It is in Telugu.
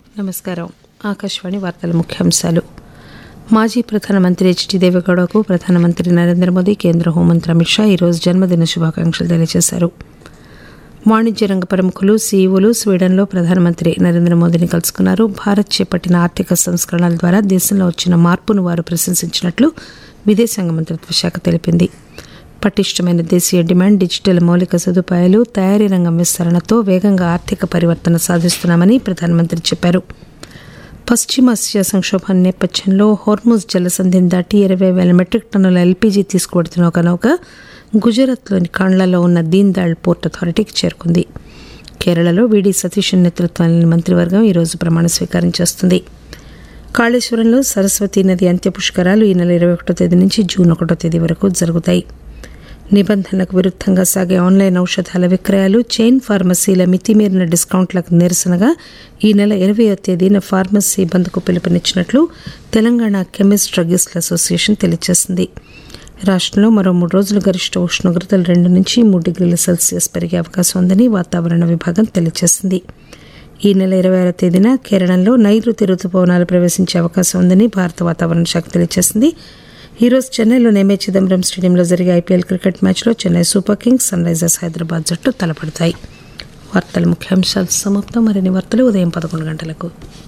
నమస్కారం ఆకాశవాణి వార్తల ముఖ్యాంశాలు మాజీ ప్రధానమంత్రి హెచ్డి దేవగౌడకు ప్రధానమంత్రి నరేంద్ర మోదీ కేంద్ర హోంమంత్రి అమిత్ షా ఈరోజు జన్మదిన శుభాకాంక్షలు తెలియజేశారు వాణిజ్య రంగ ప్రముఖులు సీఈఓలు స్వీడన్లో ప్రధానమంత్రి నరేంద్ర మోదీని కలుసుకున్నారు భారత్ చేపట్టిన ఆర్థిక సంస్కరణల ద్వారా దేశంలో వచ్చిన మార్పును వారు ప్రశంసించినట్లు విదేశాంగ మంత్రిత్వ శాఖ తెలిపింది పటిష్టమైన దేశీయ డిమాండ్ డిజిటల్ మౌలిక సదుపాయాలు తయారీ రంగం విస్తరణతో వేగంగా ఆర్థిక పరివర్తన సాధిస్తున్నామని ప్రధానమంత్రి చెప్పారు పశ్చిమాసియా సంక్షోభం నేపథ్యంలో హోర్ముజ్ జలసంధిని దాటి ఇరవై వేల మెట్రిక్ టన్నుల ఎల్పీజీ తీసుకువెడుతున్న ఒక నౌక గుజరాత్లోని కాండ్లలో ఉన్న దీన్ దయాళ్ పోర్ట్ అథారిటీకి చేరుకుంది కేరళలో వీడి సతీశన్ నేతృత్వంలోని మంత్రివర్గం ఈరోజు ప్రమాణ స్వీకారం చేస్తుంది కాళేశ్వరంలో సరస్వతీ నది అంత్య పుష్కరాలు ఈ నెల ఇరవై ఒకటో తేదీ నుంచి జూన్ ఒకటో తేదీ వరకు జరుగుతాయి నిబంధనలకు విరుద్ధంగా సాగే ఆన్లైన్ ఔషధాల విక్రయాలు చైన్ ఫార్మసీల మితిమీరిన డిస్కౌంట్లకు నిరసనగా ఈ నెల ఇరవయో తేదీన ఫార్మసీ బంద్కు పిలుపునిచ్చినట్లు తెలంగాణ కెమిస్ట్ డ్రగ్గిస్ట్ల అసోసియేషన్ తెలియజేసింది రాష్ట్రంలో మరో మూడు రోజులు గరిష్ట ఉష్ణోగ్రతలు రెండు నుంచి మూడు డిగ్రీల సెల్సియస్ పెరిగే అవకాశం ఉందని వాతావరణ విభాగం తెలియజేసింది ఈ నెల ఇరవై ఆరో తేదీన కేరళలో నైరుతి రుతుపవనాలు ప్రవేశించే అవకాశం ఉందని భారత వాతావరణ శాఖ తెలియజేసింది ఈ రోజు చెన్నైలోని ఎంఏ చిదంబరం స్టేడియంలో జరిగే ఐపీఎల్ క్రికెట్ మ్యాచ్లో Chennai Super Kings Sunrisers Hyderabad జట్టు తలపడతాయి వార్తల ముఖ్యాంశాలు సమాప్తం మరిన్ని వార్తలు ఉదయం పదకొండు గంటలకు